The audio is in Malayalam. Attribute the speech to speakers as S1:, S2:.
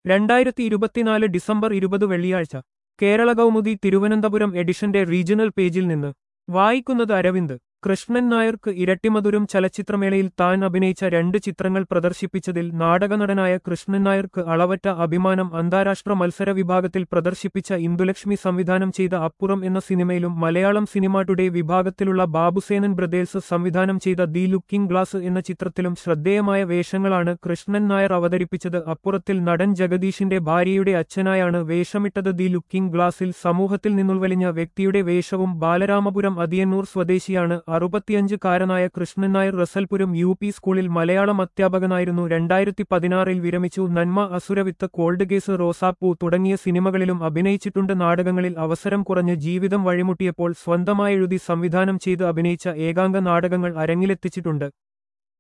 S1: രണ്ടായിരത്തി ഇരുപത്തിനാല് ഡിസംബർ ഇരുപത് വെള്ളിയാഴ്ച കേരള കൗമുദി തിരുവനന്തപുരം എഡിഷന്റെ റീജിയണൽ പേജിൽ നിന്ന് വായിക്കുന്നത് അരവിന്ദ് കൃഷ്ണൻ നായർക്ക് ഇരട്ടിമധുരം ചലച്ചിത്രമേളയിൽ താൻ അഭിനയിച്ച രണ്ട് ചിത്രങ്ങൾ പ്രദർശിപ്പിച്ചതിൽ നാടകനടനായ കൃഷ്ണൻ നായർക്ക് അളവറ്റ അഭിമാനം അന്താരാഷ്ട്ര മത്സര വിഭാഗത്തിൽ പ്രദർശിപ്പിച്ച ഇന്ദുലക്ഷ്മി സംവിധാനം ചെയ്ത അപ്പുറം എന്ന സിനിമയിലും മലയാളം സിനിമ ടുഡേ വിഭാഗത്തിലുള്ള ബാബുസേനൻ ബ്രദേഴ്സ് സംവിധാനം ചെയ്ത ദി ലുക്കിംഗ് ഗ്ലാസ് എന്ന ചിത്രത്തിലും ശ്രദ്ധേയമായ വേഷങ്ങളാണ് കൃഷ്ണൻ നായർ അവതരിപ്പിച്ചത് അപ്പുറത്തിൽ നടൻ ജഗദീഷിന്റെ ഭാര്യയുടെ അച്ഛനായാണ് വേഷമിട്ടത് ദി ലുക്കിംഗ് ഗ്ലാസിൽ സമൂഹത്തിൽ നിന്നുൾവലിഞ്ഞ വ്യക്തിയുടെ വേഷവും ബാലരാമപുരം അതിയന്നൂർ സ്വദേശിയാണ് അറുപത്തിയഞ്ചുകാരനായ കൃഷ്ണൻ നായർ റസൽപുരം യു പി സ്കൂളിൽ മലയാളം അധ്യാപകനായിരുന്നു രണ്ടായിരത്തി പതിനാറിൽ വിരമിച്ചു നന്മ അസുരവിത്ത് കോൾഡ് കേസ് റോസാപ്പൂ തുടങ്ങിയ സിനിമകളിലും അഭിനയിച്ചിട്ടുണ്ട് നാടകങ്ങളിൽ അവസരം കുറഞ്ഞ് ജീവിതം വഴിമുട്ടിയപ്പോൾ സ്വന്തമായെഴുതി സംവിധാനം ചെയ്ത് അഭിനയിച്ച ഏകാംഗ നാടകങ്ങൾ അരങ്ങിലെത്തിച്ചിട്ടുണ്ട്